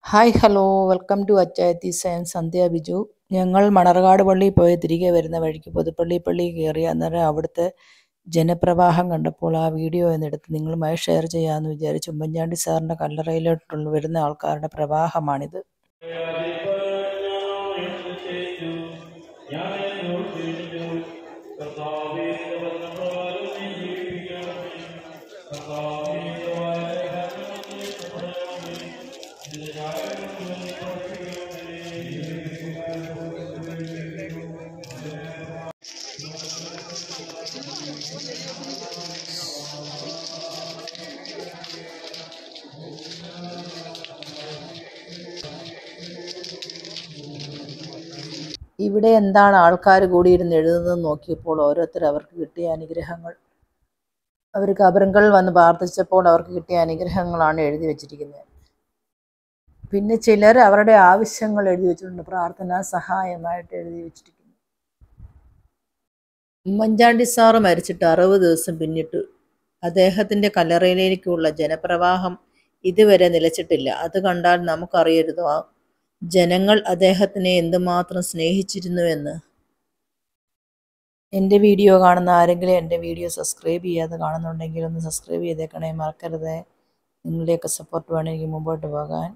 hi hello welcome to Achayathi science Sandhya Biju ഞങ്ങൾ മണർകാട് പള്ളിയിൽ പോയി തിരികെ വരുന്ന വഴിക്ക് പുതുപ്പള്ളി പള്ളി കയറി അന്നേരം അവിടുത്തെ ജനപ്രവാഹം കണ്ടപ്പോൾ ആ വീഡിയോ എന്നെടുത്ത് നിങ്ങളുമായി ഷെയർ ചെയ്യാമെന്ന് വിചാരിച്ചു ഉമ്മൻചാണ്ടി സാറിൻ്റെ കല്ലറയിലോട്ടുള്ള വരുന്ന ആൾക്കാരുടെ പ്രവാഹമാണിത് ഇവിടെ എന്താണ് ആൾക്കാർ കൂടിയിരുന്ന് എഴുതുന്നത് നോക്കിയപ്പോൾ ഓരോരുത്തർ അവർക്ക് കിട്ടിയ അനുഗ്രഹങ്ങൾ അവർ കബറുകളിൽ വന്ന് പ്രാർത്ഥിച്ചപ്പോൾ അവർക്ക് കിട്ടിയ അനുഗ്രഹങ്ങളാണ് എഴുതി വച്ചിരിക്കുന്നത് പിന്നെ ചിലർ അവരുടെ ആവശ്യങ്ങൾ എഴുതി വെച്ചിട്ടുണ്ട് പ്രാർത്ഥനാ സഹായമായിട്ട് എഴുതി വെച്ചിരിക്കുന്നു ഉമ്മൻചാണ്ടി സാറ് മരിച്ചിട്ട് അറുപത് ദിവസം പിന്നിട്ടു അദ്ദേഹത്തിൻ്റെ കല്ലറയിലേക്കുള്ള ജനപ്രവാഹം ഇതുവരെ നിലച്ചിട്ടില്ല അത് കണ്ടാൽ നമുക്കറിയരുതോ ആ ജനങ്ങൾ അദ്ദേഹത്തിനെ എന്തുമാത്രം സ്നേഹിച്ചിരുന്നുവെന്ന് എൻ്റെ വീഡിയോ കാണുന്ന ആരെങ്കിലും എൻ്റെ വീഡിയോ സബ്സ്ക്രൈബ് ചെയ്യാതെ കാണുന്നുണ്ടെങ്കിൽ ഒന്ന് സബ്സ്ക്രൈബ് ചെയ്തേക്കണേ മറക്കരുത് നിങ്ങളുടെയൊക്കെ സപ്പോർട്ട് വേണം എനിക്ക് മുമ്പോട്ട് പോകാൻ